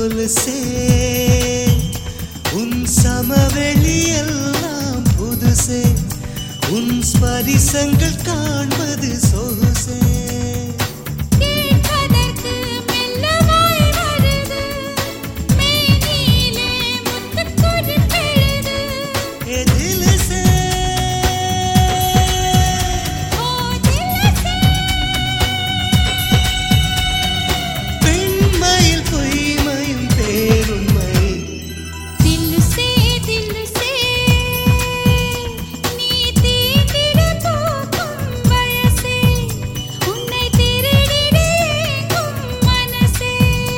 கொலுசே உன் சமவெளி எல்லாம் புதுசே உன் ஸ்பரிசங்கள் காண்பது சொகுசே கேட்பதற்கு மெல்லமாய் வருது மேனியிலே முத்துக் குறிப்பெழுது எதிலிசே ஓ தில்லசே பெண்மையில் பொய்மையும் பேருண்மை தில்லுசே தில்லுசே நீ தீண்டிட போகும் வயசே உன்னை திருடிட ஏங்கும் மனசே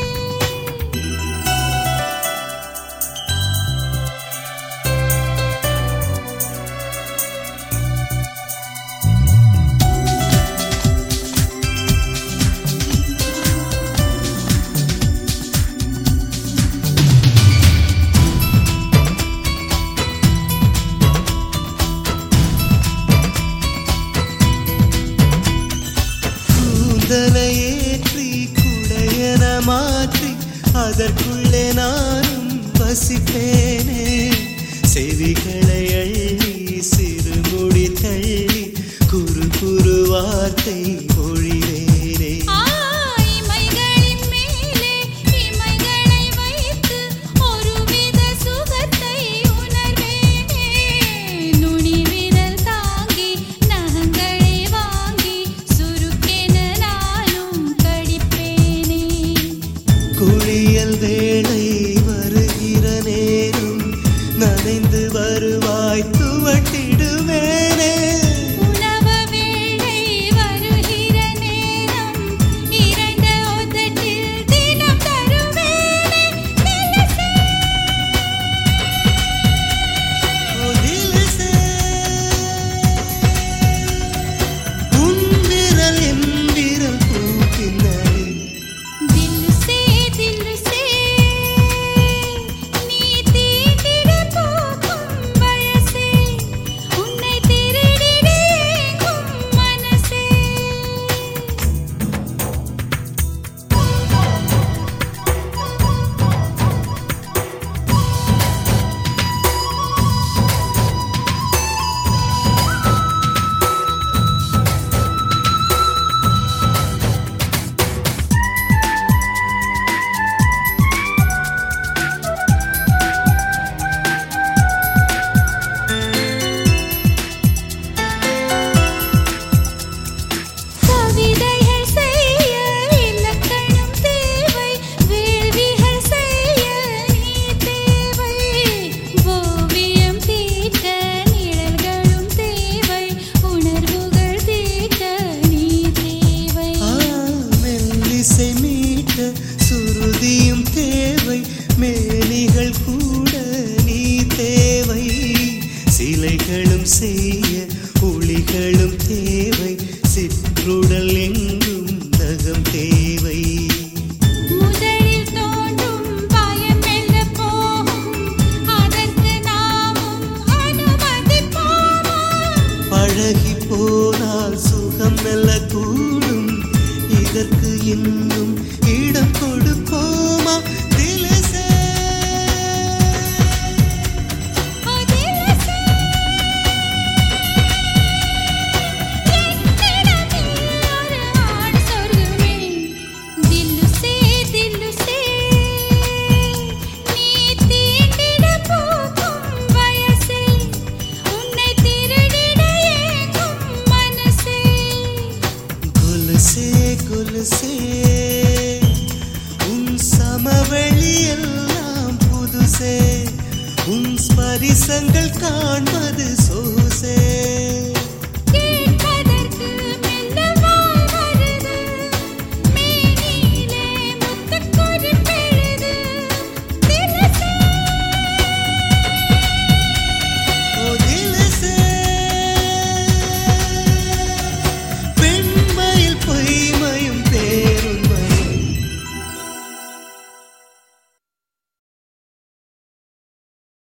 கூந்தலை ஏற்றி குடையன மாற்றி அதற்குள்ளே நானும் வசிப்பேனே செவிகளை அள்ளி சிறுமுடி தள்ளி குறு குறு வார்த்தை மொழிவேனே இமைகளின் மேலே இமைகளை வைத்து ஒருவித சுகத்தை உணர்வேனே நுனி விரல் தாங்கி நகங்களை வாங்கி சுருக்கென நானும் கடிப்பேனே குளியல் வேளை வருகிற நேரம் நனைந்து வருவாய் துவட்டிடுவேனே உணவ வேளை வருகிற நேரம் இறைந்த உதட்டில் தினம் தருவேனே திலசே ஒதிலிசே. உன் விரல் என் விரல் பூக்கின்றே தில்லுசே தில்லுசே நீ தீண்டிட போகும் வயசே உன்னை திருடிட ஏங்கும் மனசே கவிதைகள் செய்ய இலக்கணம் தேவை வேள்விகள் செய்ய நீ தேவை ஓவியம் தீட்ட நிழல்களும் தேவை உணர்வுகள் தீட்ட நீ தேவை ஆ, மெல்லிசை மீட்ட சுருதியும் தேவை மேனிகள் கூட நீ தேவை சிலைகளும் செய்ய ஒளிகளும் தேவை சிற்றுடல் எங்கும் நகம் தேவை முதலில் தோன்றும் பயம் மெல்ல போகும் அதற்கு நாமும் அனுமதிப்போமா பழகி போனால் சுகம் நல்ல கூடும் இதற்கு இன்னும் இடம் கொடுப்போமா திலசே ஓ திலசே என்னிடத்தில் ஒரு ஆண் சொர்க்கமே தில்லுசே தில்லுசே நீ தீண்டிட போகும் வயசே உன்னை திருடிட ஏங்கும் மனசே கொலுசே கொலுசே உன் சமவெளி எல்லாம் புதுசே உன் ஸ்பரிசங்கள் காண்பது சோசே